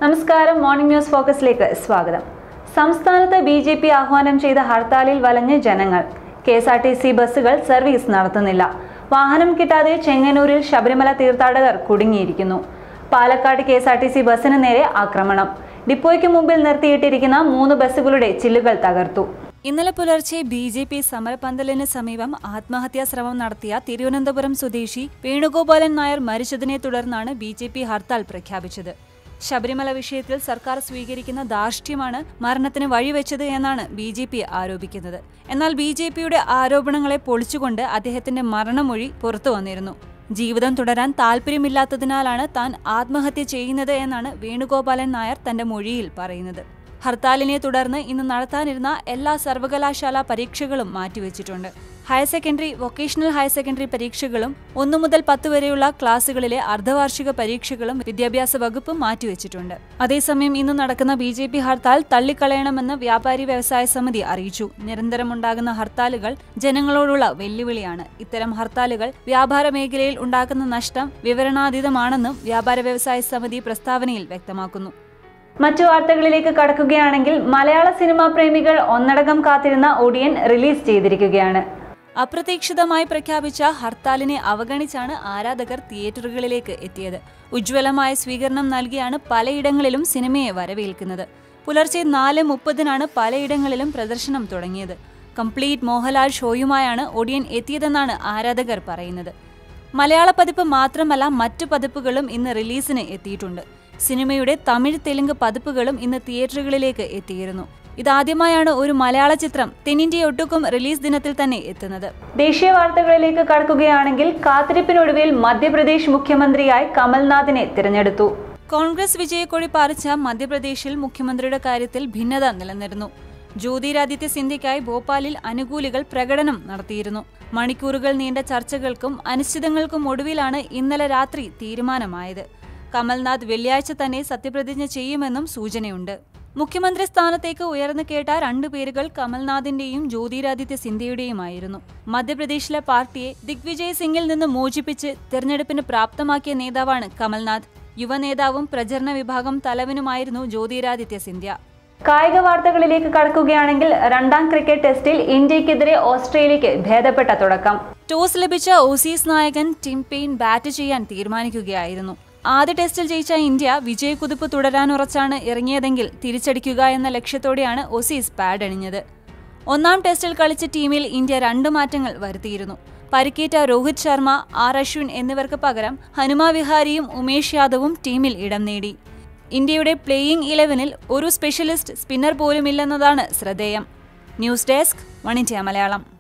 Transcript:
നമസ്കാരം morning news ഫോക്കസിലേക്ക് സ്വാഗതം സംസ്ഥാനത്ത് ബി ജെ പി ആഹ്വാനം ചെയ്ത ഹർത്താലിൽ വലഞ്ഞ് ജനങ്ങൾ K S R T C ബസ്സുകൾ സർവീസ് നടത്തുന്നില്ല വാഹനം കിട്ടാതെ ചെങ്ങന്നൂരിൽ ശബരിമല തീർത്ഥാടകർ കുടുങ്ങിയിരിക്കുന്നു Palakkad K S R T C ബസ്സിന് നേരെ ആക്രമണം ഡിപ്പോയ്ക്ക് മുമ്പിൽ നിർത്തിയിട്ടിരിക്കുന്ന മൂന്ന് ബസ്സുകളുടെ ചില്ലുകൾ തകർത്തു ഇന്നലെ പുലർച്ചെ ബി ജെ പി സമരപന്തലിന് സമീപം ആത്മഹത്യാ ശ്രമം നടത്തിയ തിരുവനന്തപുരം സ്വദേശി വേണുഗോപാലൻ നായർ മരിച്ചതിനെ തുടർന്നാണ് ബി ജെ പി ഹർത്താൽ പ്രഖ്യാപിച്ചത് ശബരിമല വിഷയത്തിൽ സർക്കാർ സ്വീകരിക്കുന്ന ധാർഷ്ട്യമാണ് മരണത്തിന് വഴിവെച്ചത് എന്നാണ് ബി ജെ പി ആരോപിക്കുന്നത് എന്നാൽ ബി ജെ പിയുടെ ആരോപണങ്ങളെ പൊളിച്ചുകൊണ്ട് അദ്ദേഹത്തിന്റെ മരണമൊഴി പുറത്തു വന്നിരുന്നു ജീവിതം തുടരാൻ താല്പര്യമില്ലാത്തതിനാലാണ് താൻ ആത്മഹത്യ ചെയ്യുന്നത് എന്നാണ് വേണുഗോപാലൻ നായർ തന്റെ മൊഴിയിൽ പറയുന്നത് ഹർത്താലിനെ തുടർന്ന് ഇന്ന് നടത്താനിരുന്ന എല്ലാ സർവകലാശാല പരീക്ഷകളും മാറ്റിവെച്ചിട്ടുണ്ട് higher secondary vocational higher secondary പരീക്ഷകളും ഒന്നു മുതൽ പത്ത് വരെയുള്ള ക്ലാസുകളിലെ അർദ്ധവാർഷിക പരീക്ഷകളും വിദ്യാഭ്യാസ വകുപ്പ് മാറ്റിവെച്ചിട്ടുണ്ട് അതേസമയം ഇന്ന് നടക്കുന്ന ബി ജെ പി ഹർത്താൽ തള്ളിക്കളയണമെന്ന് വ്യാപാരി വ്യവസായ സമിതി അറിയിച്ചു നിരന്തരമുണ്ടാകുന്ന ഹർത്താലുകൾ ജനങ്ങളോടുള്ള വെല്ലുവിളിയാണ് ഇത്തരം ഹർത്താലുകൾ വ്യാപാര മേഖലയിൽ ഉണ്ടാക്കുന്ന നഷ്ടം വിവരണാതീതമാണെന്നും വ്യാപാര വ്യവസായ സമിതി പ്രസ്താവനയിൽ വ്യക്തമാക്കുന്നു മറ്റു വാർത്തകളിലേക്ക് കടക്കുകയാണെങ്കിൽ മലയാള സിനിമാ പ്രേമികൾ ഒന്നടങ്കം കാത്തിരുന്ന ഒടിയൻ റിലീസ് ചെയ്തിരിക്കുകയാണ് അപ്രതീക്ഷിതമായി പ്രഖ്യാപിച്ച ഹർത്താലിനെ അവഗണിച്ചാണ് ആരാധകർ തിയേറ്ററുകളിലേക്ക് എത്തിയത് ഉജ്ജ്വലമായ സ്വീകരണം നൽകിയാണ് പലയിടങ്ങളിലും സിനിമയെ വരവേൽക്കുന്നത് പുലർച്ചെ നാല് മുപ്പതിനാണ് പലയിടങ്ങളിലും പ്രദർശനം തുടങ്ങിയത് കംപ്ലീറ്റ് മോഹൻലാൽ ഷോയുമായാണ് ഒടിയൻ എത്തിയതെന്നാണ് ആരാധകർ പറയുന്നത് മലയാള പതിപ്പ് മാത്രമല്ല മറ്റു പതിപ്പുകളും ഇന്ന് റിലീസിന് എത്തിയിട്ടുണ്ട് സിനിമയുടെ തമിഴ് തെലുങ്ക് പതിപ്പുകളും ഇന്ന് തിയേറ്ററുകളിലേക്ക് എത്തിയിരുന്നു ഇതാദ്യമായാണ് ഒരു മലയാള ചിത്രം തെന്നിന്ത്യയൊട്ടുക്കും റിലീസ് ദിനത്തിൽ തന്നെ എത്തുന്നത് ദേശീയ വാർത്തകളിലേക്ക് കടക്കുകയാണെങ്കിൽ കാത്തിരിപ്പിനൊടുവിൽ മധ്യപ്രദേശ് മുഖ്യമന്ത്രിയായി കമൽനാഥിനെ തിരഞ്ഞെടുത്തു കോൺഗ്രസ് വിജയക്കൊടി പാറിച്ച മധ്യപ്രദേശിൽ മുഖ്യമന്ത്രിയുടെ കാര്യത്തിൽ ഭിന്നത നിലനിന്നിരുന്നു ജ്യോതിരാദിത്യ സിന്ധ്യയ്ക്കായി ഭോപ്പാലിൽ അനുകൂലികൾ പ്രകടനം നടത്തിയിരുന്നു മണിക്കൂറുകൾ നീണ്ട ചർച്ചകൾക്കും അനിശ്ചിതങ്ങൾക്കും ഒടുവിലാണ് ഇന്നലെ രാത്രി തീരുമാനമായത് കമൽനാഥ് വെള്ളിയാഴ്ച തന്നെ സത്യപ്രതിജ്ഞ ചെയ്യുമെന്നും സൂചനയുണ്ട് മുഖ്യമന്ത്രി സ്ഥാനത്തേക്ക് ഉയർന്നു കേട്ട രണ്ടു പേരുകൾ കമൽനാഥിന്റെയും ജ്യോതിരാദിത്യ സിന്ധ്യയുടെയുമായിരുന്നു മധ്യപ്രദേശിലെ പാർട്ടിയെ ദിഗ്വിജയ് സിംഗിൽ നിന്ന് മോചിപ്പിച്ച് തെരഞ്ഞെടുപ്പിന് പ്രാപ്തമാക്കിയ നേതാവാണ് കമൽനാഥ് യുവനേതാവും പ്രചരണ വിഭാഗം തലവനുമായിരുന്നു ജ്യോതിരാദിത്യ സിന്ധ്യ കായിക വാർത്തകളിലേക്ക് കടക്കുകയാണെങ്കിൽ രണ്ടാം ക്രിക്കറ്റ് ടെസ്റ്റിൽ ഇന്ത്യക്കെതിരെ ഓസ്ട്രേലിയക്ക് ഭേദപ്പെട്ട തുടക്കം ടോസ് ലഭിച്ച ഓസീസ് നായകൻ ടിം പെയിൻ ബാറ്റ് ചെയ്യാൻ തീരുമാനിക്കുകയായിരുന്നു ആദ്യ ടെസ്റ്റിൽ ജയിച്ച ഇന്ത്യ വിജയക്കുതിപ്പ് തുടരാനുറച്ചാണ് ഇറങ്ങിയതെങ്കിൽ തിരിച്ചടിക്കുക എന്ന ലക്ഷ്യത്തോടെയാണ് ഓസീസ് പാഡ് അണിഞ്ഞത് ഒന്നാം ടെസ്റ്റിൽ കളിച്ച ടീമിൽ ഇന്ത്യ രണ്ട് മാറ്റങ്ങൾ വരുത്തിയിരുന്നു പരിക്കേറ്റ രോഹിത് ശർമ്മ ആർ അശ്വിൻ എന്നിവർക്ക് പകരം ഹനുമ വിഹാരിയും ഉമേഷ് യാദവും ടീമിൽ ഇടം നേടി ഇന്ത്യയുടെ പ്ലേയിംഗ് ഇലവനിൽ ഒരു സ്പെഷ്യലിസ്റ്റ് സ്പിന്നർ പോലുമില്ലെന്നതാണ് ശ്രദ്ധേയം news desk one India Malayalam